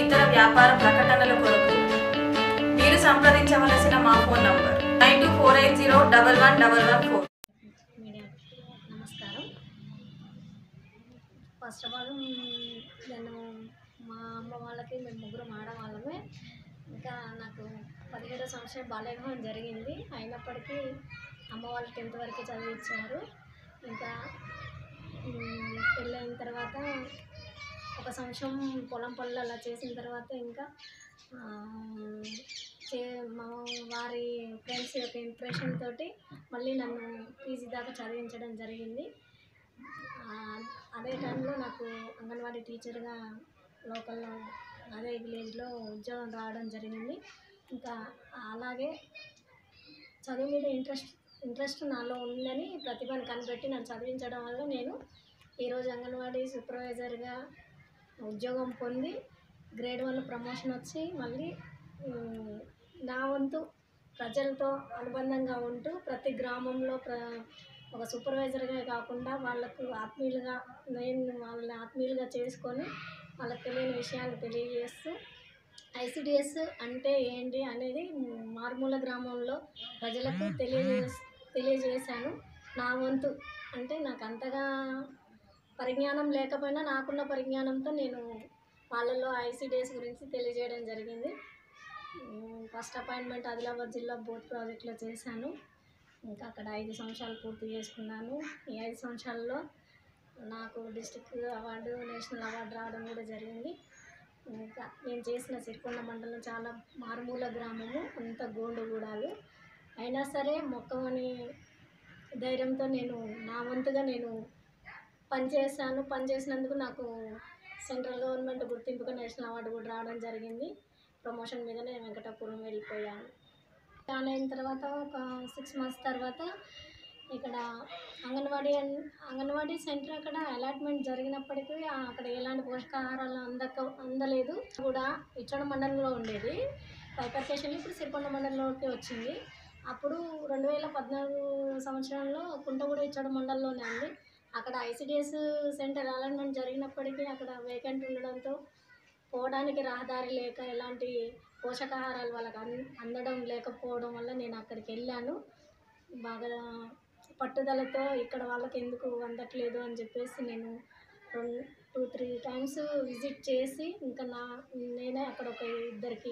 ఇతర వ్యాపార ప్రకటనల కొరకు మీరు సంప్రదించవలసిన మా phone number nine two four eight zero double one double one four media నమస్కారం ఫస్ట్ ఆఫ్ ఆల్ నేను మా అమ్మ వాళ్ళకి మేము ముగ్గురు ఆడవాళ్ళమే ఇంకా నాకు పదిహేడో సంవత్సరం బాల్యవివాహం జరిగింది అయినప్పటికీ అమ్మ వాళ్ళు టెన్త్ వరకు చదివించారు ఇంకా మ్, పెళ్ళైన తర్వాత ఒక సంవత్సరం పొలం పనులు అలా చేసిన తర్వాత ఇంకా ఆ, చే మా వారి ఫ్రెండ్స్ యొక్క ఇంప్రెషన్ తోటి మళ్ళీ నన్ను పీజీ దాకా చదివించడం జరిగింది ఆ, అదే టైంలో నాకు అంగన్వాడీ టీచర్గా లోకల్లో అదే విలేజ్లో ఉద్యోగం రావడం జరిగింది ఇంకా అలాగే చదువు మీద ఇంట్రెస్ట్ ఇంట్రెస్ట్ నాలో ఉందని ప్రతిభను కనిపెట్టి నన్ను చదివించడం వల్ల నేను ఈరోజు అంగన్వాడీ సూపర్వైజర్గా ఉద్యోగం పొంది గ్రేడ్ వన్ ప్రమోషన్ వచ్చి మళ్ళీ ఉమ్, నా వంతు ప్రజలతో అనుబంధంగా ఉంటూ ప్రతి గ్రామంలో ప్ర ఒక సూపర్వైజర్గా కాకుండా వాళ్ళకు ఆత్మీయులుగా నేను వాళ్ళని ఆత్మీయులుగా చేసుకొని వాళ్ళకి తెలియని విషయాలు తెలియజేస్తూ ఐసిడిఎస్ అంటే ఏంటి అనేది మారుమూల గ్రామంలో ప్రజలకు తెలియజే తెలియజేశాను నా వంతు అంటే నాకు అంతగా పరిజ్ఞానం లేకపోయినా నాకున్న పరిజ్ఞానంతో నేను వాళ్ళలో ఐసిడిఎస్ గురించి తెలియజేయడం జరిగింది ఫస్ట్ అపాయింట్మెంట్ ఆదిలాబాద్ జిల్లా బోర్డ్ ప్రాజెక్ట్లో చేశాను ఇంకా అక్కడ ఐదు సంవత్సరాలు పూర్తి చేసుకున్నాను ఈ ఐదు సంవత్సరాల్లో నాకు డిస్టిక్ అవార్డు నేషనల్ అవార్డు రావడం కూడా జరిగింది ఇంకా నేను చేసిన సిరికొండ మండలం చాలా మారుమూల గ్రామము అంత గోండుగూడాలు అయినా సరే మొక్కమని ధైర్యంతో నేను నా వంతుగా నేను పనిచేశాను పనిచేసినందుకు నాకు సెంట్రల్ గవర్నమెంట్ గుర్తింపుగా నేషనల్ అవార్డు కూడా రావడం జరిగింది ప్రమోషన్ మీద నేను వెంకటాపురం వెళ్ళిపోయాను జాయిన్ అయిన తర్వాత ఒక సిక్స్ మంత్స్ తర్వాత ఇక్కడ అంగన్వాడీ అన్- అంగన్వాడీ సెంటర్ అక్కడ అలాట్మెంట్ జరిగినప్పటికీ ఆ అక్కడ ఎలాంటి పోషకాహారాలు అందక అందలేదు కూడా ఇచ్చడ మండలంలో ఉండేది బైపర్కేషన్ ఇప్పుడు సిరికొండ మండలంలోకి వచ్చింది అప్పుడు రెండు వేల పద్నాలుగు సంవత్సరంలో కుంటగూడ ఇచ్చడ మండలంలోనే ఉంది అక్కడ ఐసిడిఎస్ సెంటర్ అలాట్మెంట్ జరిగినప్పటికీ అక్కడ వేకెంట్ ఉండడంతో పోవడానికి రహదారి లేక ఎలాంటి పోషకాహారాలు వాళ్ళకి అన్ అందడం లేకపోవడం వల్ల నేను అక్కడికి వెళ్ళాను బాగా పట్టుదలతో ఇక్కడ వాళ్ళకి ఎందుకు అందట్లేదు అని చెప్పేసి నేను రెండు టూ త్రీ టైమ్స్ విజిట్ చేసి ఇంకా నా నేనే అక్కడ ఒక ఇద్దరికి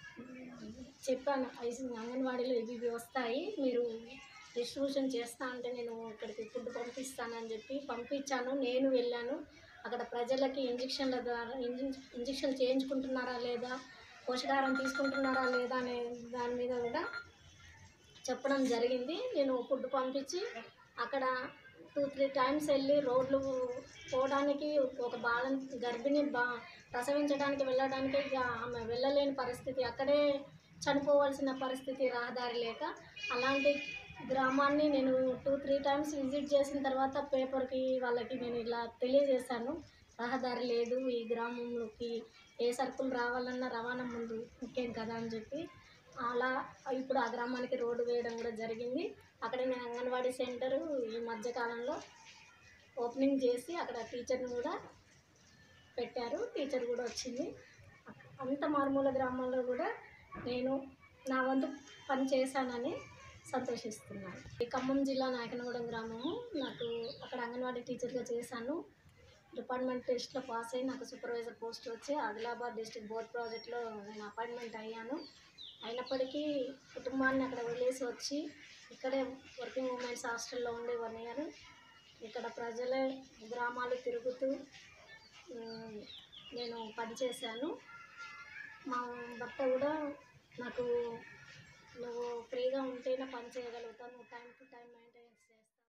చెప్పాను ఐసి అంగన్వాడీలో ఇవి ఇవి వస్తాయి మీరు డిస్ట్రిబ్యూషన్ చేస్తా అంటే నేను ఇక్కడికి ఫుడ్ పంపిస్తానని చెప్పి పంపించాను నేను వెళ్ళాను అక్కడ ప్రజలకి ఇంజక్షన్ల ద్వారా ఇంజ- ఇంజక్షన్ చేయించుకుంటున్నారా లేదా పోషకాహారం తీసుకుంటున్నారా లేదా అనే దాని మీద కూడా చెప్పడం జరిగింది నేను ఫుడ్ పంపించి అక్కడ టూ త్రీ టైమ్స్ వెళ్ళి రోడ్లు పోవడానికి ఒక బాల గర్భిణి బా ప్రసవించడానికి వెళ్ళడానికి ఇక ఆమె వెళ్ళలేని పరిస్థితి అక్కడే చనిపోవాల్సిన పరిస్థితి రహదారి లేక అలాంటి గ్రామాన్ని నేను టూ త్రీ టైమ్స్ విజిట్ చేసిన తర్వాత పేపర్కి వాళ్ళకి నేను ఇలా తెలియజేశాను రహదారి లేదు ఈ గ్రామంలోకి ఏ సరుకులు రావాలన్నా రవాణా ముందు ముఖ్యం కదా అని చెప్పి అలా ఇప్పుడు ఆ గ్రామానికి రోడ్డు వేయడం కూడా జరిగింది అక్కడ నేను అంగన్వాడీ సెంటర్ ఈ మధ్యకాలంలో ఓపెనింగ్ చేసి అక్కడ టీచర్ని కూడా పెట్టారు టీచర్ కూడా వచ్చింది అంత మారుమూల గ్రామాల్లో కూడా నేను నా వంతు పని చేశానని సంతోషిస్తున్నాను ఈ ఖమ్మం జిల్లా నాయకనగూడెం గ్రామము నాకు అక్కడ అంగన్వాడీ టీచర్గా చేశాను డిపార్ట్మెంట్ టెస్ట్లో పాస్ అయ్యి నాకు సూపర్వైజర్ పోస్ట్ వచ్చి ఆదిలాబాద్ డిస్ట్రిక్ట్ బోర్డ్ ప్రాజెక్ట్లో నేను అపాయింట్మెంట్ అయ్యాను అయినప్పటికీ కుటుంబాన్ని అక్కడ వదిలేసి వచ్చి ఇక్కడే వర్కింగ్ ఉమెన్స్ హాస్టల్లో ఉండే వన్ ఇయర్ ఇక్కడ ప్రజలే గ్రామాలు తిరుగుతూ ఉమ్, నేను పనిచేశాను మా భర్త కూడా నాకు నువ్వు ఫ్రీగా ఉంటేనే పని చేయగలుగుతాను టైం టు టైం మెయింటైన్